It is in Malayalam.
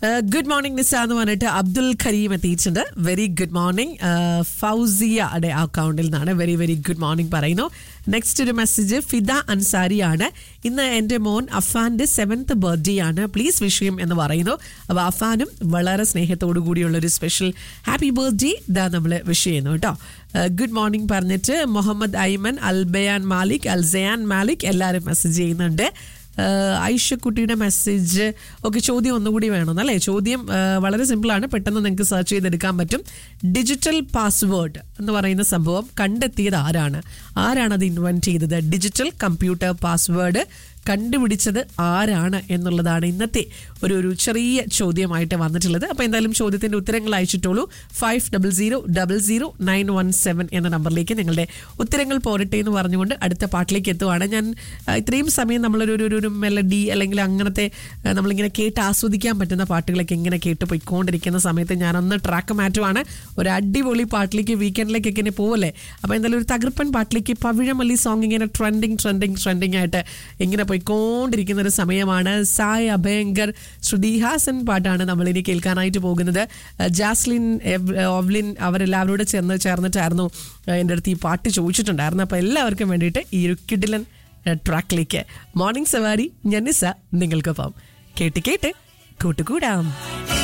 ഗുഡ് മോർണിംഗ് നിസ എന്ന് പറഞ്ഞിട്ട് അബ്ദുൽ കരീം എത്തിയിട്ടുണ്ട് വെരി ഗുഡ് മോർണിംഗ് ഫൗസിയയുടെ അക്കൗണ്ടിൽ നിന്നാണ് വെരി വെരി ഗുഡ് മോർണിംഗ് പറയുന്നു നെക്സ്റ്റ് ഒരു മെസ്സേജ് ഫിദ അൻസാരിയാണ് ഇന്ന് എൻ്റെ മോൻ അഫാന്റെ സെവൻത്ത് ബർത്ത്ഡേ ആണ് പ്ലീസ് വിഷയം എന്ന് പറയുന്നു അപ്പോൾ അഫാനും വളരെ സ്നേഹത്തോടു കൂടിയുള്ള ഒരു സ്പെഷ്യൽ ഹാപ്പി ബർത്ത്ഡേ ഇതാ നമ്മൾ വിഷ് ചെയ്യുന്നു കേട്ടോ ഗുഡ് മോർണിംഗ് പറഞ്ഞിട്ട് മുഹമ്മദ് ഐമൻ അൽബയാൻ മാലിക് അൽസയാൻ മാലിക് എല്ലാവരും മെസ്സേജ് ചെയ്യുന്നുണ്ട് ആഹ് ഐഷക്കുട്ടിയുടെ മെസ്സേജ് ഒക്കെ ചോദ്യം ഒന്നുകൂടി വേണം അല്ലേ ചോദ്യം ആഹ് വളരെ സിമ്പിളാണ് പെട്ടെന്ന് നിങ്ങൾക്ക് സെർച്ച് ചെയ്തെടുക്കാൻ പറ്റും ഡിജിറ്റൽ പാസ്വേഡ് എന്ന് പറയുന്ന സംഭവം കണ്ടെത്തിയത് ആരാണ് ആരാണ് അത് ഇൻവെന്റ് ചെയ്തത് ഡിജിറ്റൽ കമ്പ്യൂട്ടർ പാസ്വേഡ് കണ്ടുപിടിച്ചത് ആരാണ് എന്നുള്ളതാണ് ഇന്നത്തെ ഒരു ഒരു ചെറിയ ചോദ്യമായിട്ട് വന്നിട്ടുള്ളത് അപ്പോൾ എന്തായാലും ചോദ്യത്തിന്റെ ഉത്തരങ്ങൾ അയച്ചിട്ടുള്ളൂ five double zero double zero nine one seven എന്ന നമ്പറിലേക്ക് നിങ്ങളുടെ ഉത്തരങ്ങൾ പോരട്ടെ എന്ന് പറഞ്ഞുകൊണ്ട് അടുത്ത പാട്ടിലേക്ക് എത്തുവാണ് ഞാൻ ആ, ഇത്രയും സമയം നമ്മളൊരു ഒരു- ഒരു ഒരു മെലഡി അല്ലെങ്കിൽ അങ്ങനത്തെ ആ, നമ്മളിങ്ങനെ കേട്ട് ആസ്വദിക്കാൻ പറ്റുന്ന പാട്ടുകളൊക്കെ ഇങ്ങനെ കേട്ട് പോയിക്കൊണ്ടിരിക്കുന്ന സമയത്ത് ഞാനൊന്ന് ട്രാക്ക് മാറ്റുവാണ് ഒരു അടിപൊളി പാട്ടിലേക്ക് വീക്കെൻഡിലേക്കൊക്കെ ഇങ്ങനെ പോവല്ലേ അപ്പോൾ എന്തായാലും ഒരു തകർപ്പൻ പാട്ടിലേക്ക് പവിഴമല്ലി സോങ് ഇങ്ങനെ ട്രെൻഡിങ് ട്രെൻഡിങ് ട്രെൻഡിങ് ആയിട്ട് ഇങ്ങനെ പോയിക്കൊണ്ടിരിക്കുന്ന ഒരു സമയമാണ് സായ് അഭയങ്കർ ശ്രുതി ഹാസൻ പാട്ടാണ് നമ്മൾ ഇനി കേൾക്കാനായിട്ട് പോകുന്നത് ആ, ജാസ്ലിൻ എവ്- ഓവ്ലിൻ അവരെല്ലാവരോട് ചേർന്ന് ചേർന്നിട്ടായിരുന്നു ആ, എൻ്റെ അടുത്ത് ഈ പാട്ട് ചോദിച്ചിട്ടുണ്ടായിരുന്നു അപ്പോൾ എല്ലാവർക്കും വേണ്ടിയിട്ട് ഈ ഒരു കിഡിലൻ ട്രാക്കിലേക്ക് മോർണിംഗ് സവാരി ഞന്നിസ നിങ്ങൾക്കൊപ്പം കേട്ട് കേട്ട് കൂട്ടുകൂടാം